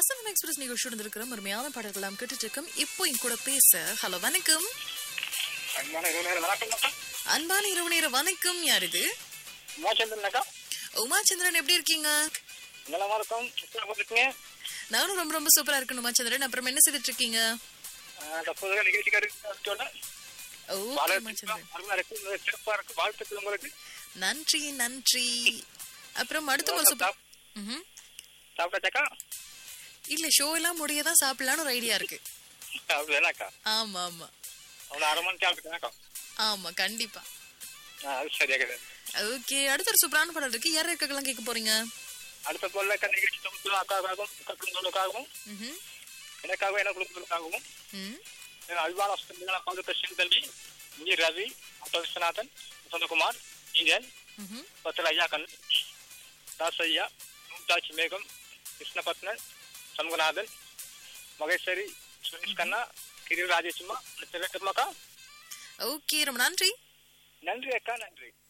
வசனம் எக்ஸ்பிரஸ் நிகழ்ச்சியோடு இருக்கிற அருமையான பாடல்களாம் கேட்டுட்டு இருக்கோம் இப்போ என் கூட பேச ஹலோ வணக்கம் அன்பான இளைஞர் வணக்கம் அக்கா அன்பான இரவு நேர வணக்கம் யார் இது உமாச்சந்திரன் அக்கா உமாச்சந்திரன் எப்படி இருக்கீங்க நலமா இருக்கும் எப்படி இருக்கீங்க நானும் ரொம்ப ரொம்ப சூப்பரா இருக்கேன் உமாச்சந்திரன் அப்புறம் என்ன செய்துட்டு இருக்கீங்க தற்போதைய நிகழ்ச்சிக்காரு ஓகே உமாச்சந்திரன் அருமையா இருக்கு சிறப்பா இருக்கு வாழ்த்துக்கள் உங்களுக்கு நன்றி நன்றி அப்புறம் அடுத்த ஒரு சூப்பர் ம்ஹும். சாப்பிட்டாச்சாக்கா இல்ல ஷோ எல்லாம் முடியதான் சாப்பிடலான்னு ஒரு ஐடியா இருக்கு அப்படி என்னக்கா ஆமா ஆமா அவ்வளோ அரை மணி சாப்பிட்டுக்கா ஆமா கண்டிப்பா அது சரியா கிடையாது ஓகே அடுத்த ஒரு சூப்பரான படம் இருக்கு யார் இருக்கலாம் கேட்க போறீங்க அடுத்த போல நிகழ்ச்சி தொகுப்பு அக்காவுக்காகவும் கட்டுங்களுக்காகவும் ம்ஹும். எனக்காகவும் என குழுக்களுக்காகவும் ம். என் அல்வான வசதிகளை பங்குத்த செந்தல்வி வி ரவி அப்ப விஸ்வநாதன் வசந்தகுமார் இந்தியன் ம்ஹும். பத்திர ஐயா கண் தாசையா மும்தாஜ் மேகம் கிருஷ்ணபத்னன் சண்முகநாதன் மகேஸ்வரி சுரேஷ் கண்ணா கிரி ராஜேஷ்மா திருக்கம்மாக்கா ஓகே ரொம்ப நன்றி நன்றி அக்கா நன்றி